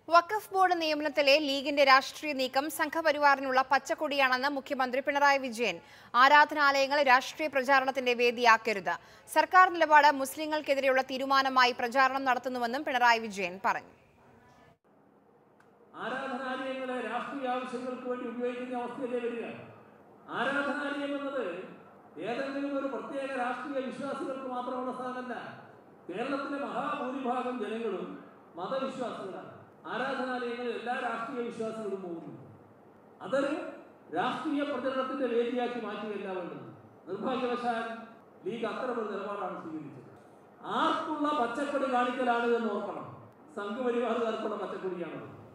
വഖഫ് board നിയമനത്തിലെ ലീഗിന്റെ രാഷ്ട്രീയ നീക്കം സംഘപരിവാറിനുള്ള പച്ചക്കൊടിയാണെന്ന് മുഖ്യമന്ത്രി പിണറായി വിജയൻ ആരാധനാലയങ്ങൾ രാഷ്ട്രീയ പ്രചാരണത്തിന്റെ വേദിയാക്കരുത് സർക്കാർ നിലപാട് മുസ്ലിങ്ങൾക്കെതിരെയുള്ള തീരുമാനമായി പ്രചാരണം നടത്തുന്നുവെന്നും പിണറായി വിജയൻ പറഞ്ഞു ആരാധനാലയങ്ങളെ രാഷ്ട്രീയ ആവശ്യങ്ങൾക്ക് വേണ്ടി ഉപയോഗിക്കുന്ന അവസ്ഥയിലേ വരിക ആരാധനാലയം എന്നത് ഏതെങ്കിലും ഒരു പ്രത്യേക രാഷ്ട്രീയ വിശ്വാസികൾക്ക് മാത്രമുള്ള സ്ഥാനമല്ല കേരളത്തിലെ മഹാഭൂരിഭാഗം ജനങ്ങളും മതവിശ്വാസികളാണ് ആരാധനാലയങ്ങളിൽ എല്ലാ രാഷ്ട്രീയ വിശ്വാസികളും പോകുന്നു അതൊരു രാഷ്ട്രീയ പ്രചരണത്തിന്റെ വേദിയാക്കി മാറ്റുകയല്ല വേണ്ടത് നിർഭാഗ്യവശാൽ ലീഗ് അത്തരമൊരു നിലപാടാണ് സ്വീകരിച്ചത് ആർക്കുള്ള പച്ചക്കൊടി കാണിക്കലാണ് എന്ന് ഓർക്കണം സംഘപരിവാറുകാർക്കുള്ള പച്ചക്കൊടിയാണത്